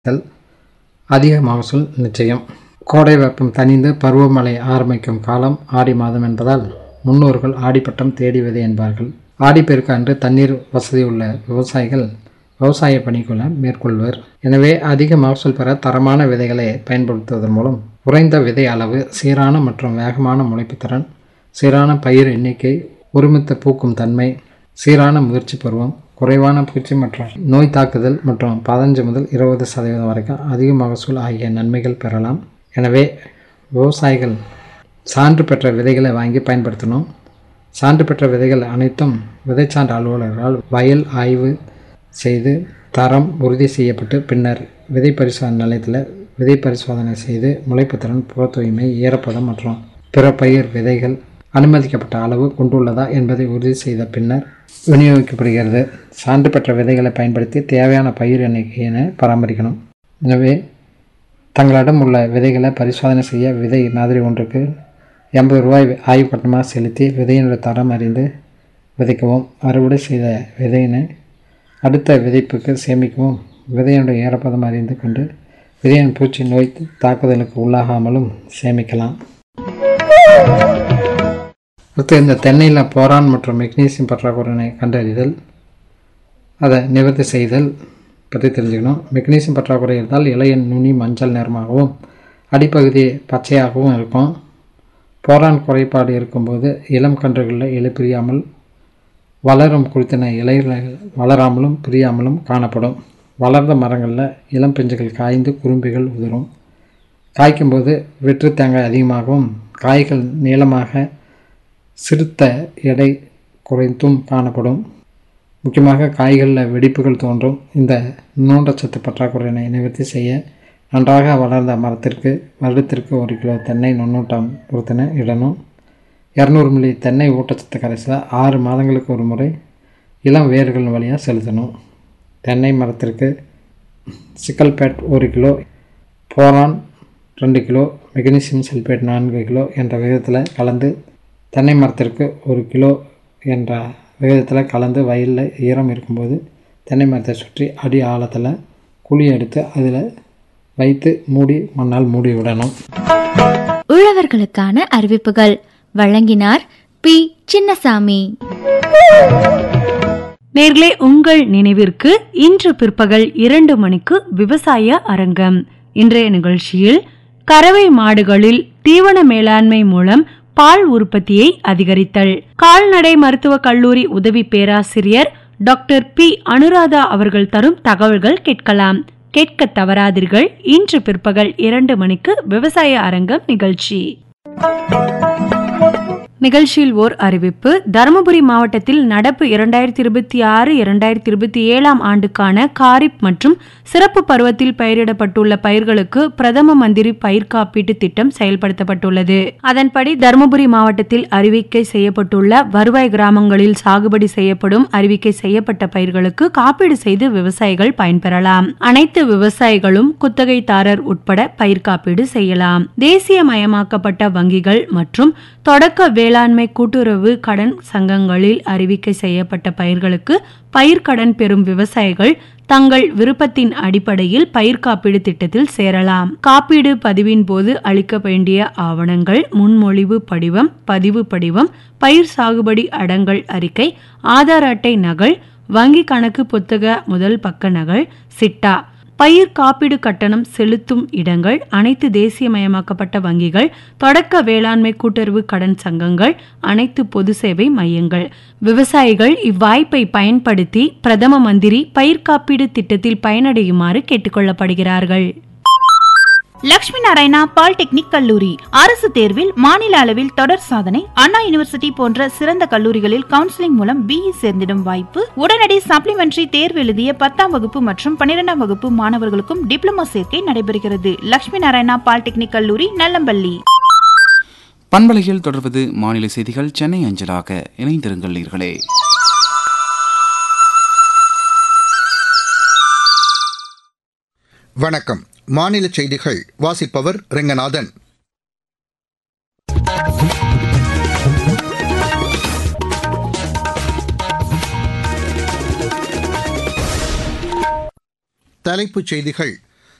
தல் அதிக மகசூல் நிச்சயம் கோடை வெப்பம் தணிந்து பருவமழை ஆரம்பிக்கும் காலம் ஆடி மாதம் என்பதால் முன்னோர்கள் ஆடிப்பட்டம் தேடி விதை என்பார்கள் ஆடிப்பெருக்கு அன்று தண்ணீர் வசதி உள்ள விவசாயிகள் விவசாய பணிக்குள்ள மேற்கொள்வர் எனவே அதிக மகசூல் பெற தரமான விதைகளை பயன்படுத்துவதன் மூலம் குறைந்த விதை அளவு சீரான மற்றும் வேகமான முளைப்புத்திறன் சீரான பயிர் எண்ணிக்கை ஒருமித்த பூக்கும் தன்மை சீரான முயற்சி பருவம் குறைவான பூச்சி மற்றும் நோய் தாக்குதல் மற்றும் பதினஞ்சு முதல் இருபது சதவீதம் வரைக்கும் அதிக மகசூல் ஆகிய நன்மைகள் பெறலாம் எனவே விவசாயிகள் சான்று பெற்ற விதைகளை வாங்கி பயன்படுத்தணும் சான்று பெற்ற விதைகள் அனைத்தும் விதைச்சான்று அலுவலர்களால் வயல் ஆய்வு செய்து தரம் உறுதி செய்யப்பட்டு பின்னர் விதை பரிசோதனை நிலையத்தில் விதை பரிசோதனை செய்து முளைப்புத்திறன் புற தூய்மை ஈரப்பதம் மற்றும் பிற பயிர் விதைகள் அனுமதிக்கப்பட்ட அளவு கொண்டுள்ளதா என்பதை உறுதி செய்த பின்னர் விநியோகிக்கப்படுகிறது சான்று பெற்ற விதைகளை பயன்படுத்தி தேவையான பயிர் எண்ணிக்கையினை பராமரிக்கணும் எனவே தங்களிடம் உள்ள விதைகளை பரிசோதனை செய்ய விதை மாதிரி ஒன்றுக்கு எண்பது ரூபாய் ஆய்வு கட்டணமாக செலுத்தி விதையினுடைய தரம் அறிந்து விதைக்கவும் அறுவடை செய்த விதையினை அடுத்த விதைப்புக்கு சேமிக்கவும் விதையினுடைய ஈரப்பதம் அறிந்து கொண்டு விதையின் பூச்சி நோய் தாக்குதலுக்கு உள்ளாகாமலும் சேமிக்கலாம் அடுத்து இந்த தென்னையில் போரான் மற்றும் மெக்னீசியம் பற்றாக்குறையினை கண்டறிதல் அதை நிவர்த்தி செய்தல் பற்றி தெரிஞ்சுக்கணும் மெக்னீசியம் பற்றாக்குறை இருந்தால் இலையின் நுனி மஞ்சள் நிறமாகவும் அடிப்பகுதி பச்சையாகவும் இருக்கும் போரான் குறைபாடு இருக்கும்போது இளம் கன்றுகளில் இலை பிரியாமல் வளரும் குறித்தின இலைகள் வளராமலும் பிரியாமலும் காணப்படும் வளர்ந்த மரங்களில் இளம் பிஞ்சுகள் காய்ந்து குறும்பிகள் உதிரும் காய்க்கும்போது வெற்று தேங்காய் அதிகமாகவும் காய்கள் நீளமாக சிறுத்த எடை குறைந்தும் காணப்படும் முக்கியமாக காய்களில் வெடிப்புகள் தோன்றும் இந்த நூண்டச்சத்து பற்றாக்குறையினை நிவர்த்தி செய்ய நன்றாக வளர்ந்த மரத்திற்கு வருடத்திற்கு ஒரு கிலோ தென்னை நுண்ணூட்டம் பொறுத்தன இடணும் இரநூறு மில்லி தென்னை ஊட்டச்சத்து கரைசலை ஆறு மாதங்களுக்கு ஒரு முறை இளம் வேர்கள் வழியாக செலுத்தணும் தென்னை மரத்திற்கு சிக்கல்பேட் ஒரு கிலோ போரான் ரெண்டு கிலோ மெக்னீசியம் சல்பேட் நான்கு கிலோ என்ற விகிதத்தில் கலந்து தென்னை மரத்திற்கு ஒரு கிலோ என்ற விகிதத்தில் கலந்து வயலில் ஈரம் இருக்கும்போது தென்னை மரத்தை சுற்றி அடி ஆழத்தில் குழி எடுத்து அதில் வைத்து மூடி மண்ணால் மூடி விடணும் உழவர்களுக்கான அறிவிப்புகள் வழங்கினார் பி சின்னசாமி நேர்களே உங்கள் நினைவிற்கு இன்று பிற்பகல் இரண்டு மணிக்கு விவசாய அரங்கம் இன்றைய நிகழ்ச்சியில் கறவை மாடுகளில் தீவன மேலாண்மை மூலம் பால் உற்பத்தியை அதிகரித்தல் கால்நடை மருத்துவக் கல்லூரி உதவி பேராசிரியர் டாக்டர் பி அனுராதா அவர்கள் தரும் தகவல்கள் கேட்கலாம் கேட்க தவறாதீர்கள் இன்று பிற்பகல் இரண்டு மணிக்கு விவசாய அரங்கம் நிகழ்ச்சி நிகழ்ச்சியில் ஓர் அறிவிப்பு தருமபுரி மாவட்டத்தில் நடப்பு இரண்டாயிரத்தி இருபத்தி ஆறு இரண்டாயிரத்தி இருபத்தி ஏழாம் ஆண்டுக்கான காரிப் மற்றும் சிறப்பு பருவத்தில் பயிரிடப்பட்டுள்ள பயிர்களுக்கு பிரதம மந்திரி பயிர் காப்பீட்டு திட்டம் செயல்படுத்தப்பட்டுள்ளது அதன்படி தருமபுரி மாவட்டத்தில் அறிவிக்கை செய்யப்பட்டுள்ள வருவாய் கிராமங்களில் சாகுபடி செய்யப்படும் அறிவிக்கை செய்யப்பட்ட பயிர்களுக்கு காப்பீடு செய்து விவசாயிகள் பயன்பெறலாம் அனைத்து விவசாயிகளும் குத்தகைதாரர் உட்பட பயிர் காப்பீடு செய்யலாம் தேசியமயமாக்கப்பட்ட வங்கிகள் மற்றும் தொடக்க வேளாண்மை கூட்டுறவு கடன் சங்கங்களில் அறிவிக்கை செய்யப்பட்ட பயிர்களுக்கு பயிர்க்கடன் பெறும் விவசாயிகள் தங்கள் விருப்பத்தின் அடிப்படையில் பயிர் காப்பீடு திட்டத்தில் சேரலாம் காப்பீடு பதிவின் போது அளிக்க வேண்டிய ஆவணங்கள் முன்மொழிவு படிவம் பதிவு படிவம் பயிர் சாகுபடி அடங்கல் அறிக்கை ஆதார் அட்டை நகல் வங்கி கணக்கு புத்தக முதல் பக்க நகல் சிட்டா பயிர் காப்பீடு கட்டணம் செலுத்தும் இடங்கள் அனைத்து தேசியமயமாக்கப்பட்ட வங்கிகள் தொடக்க வேளாண்மை கூட்டுறவு கடன் சங்கங்கள் அனைத்து பொது சேவை மையங்கள் விவசாயிகள் இவ்வாய்ப்பை பயன்படுத்தி பிரதம மந்திரி பயிர் காப்பீடு திட்டத்தில் பயனடையுமாறு கேட்டுக்கொள்ளப்படுகிறார்கள் லட்சுமி நாராயணா பாலிடெக்னிக் கல்லூரி அரசு தேர்வில் மாநில அளவில் தொடர் சாதனை அண்ணா யூனிவர்சிட்டி போன்ற சிறந்த கல்லூரிகளில் கவுன்சிலிங் மூலம் பிஇ சேர்ந்திடும் வாய்ப்பு உடனடி சப்ளிமெண்டரி தேர்வு எழுதிய பத்தாம் வகுப்பு மற்றும் பன்னிரெண்டாம் வகுப்பு மாணவர்களுக்கும் டிப்ளமோ சேர்க்கை நடைபெறுகிறது லட்சுமி நாராயணா பாலிடெக்னிக் கல்லூரி நல்லம்பள்ளி பண்பலையில் தொடர்வது மாநில செய்திகள் சென்னை அஞ்சலாக இணைந்திருங்கள் நேர்களே வணக்கம் மாநில செய்திகள் வாசிப்பவர் ரெங்கநாதன் தலைப்புச் செய்திகள்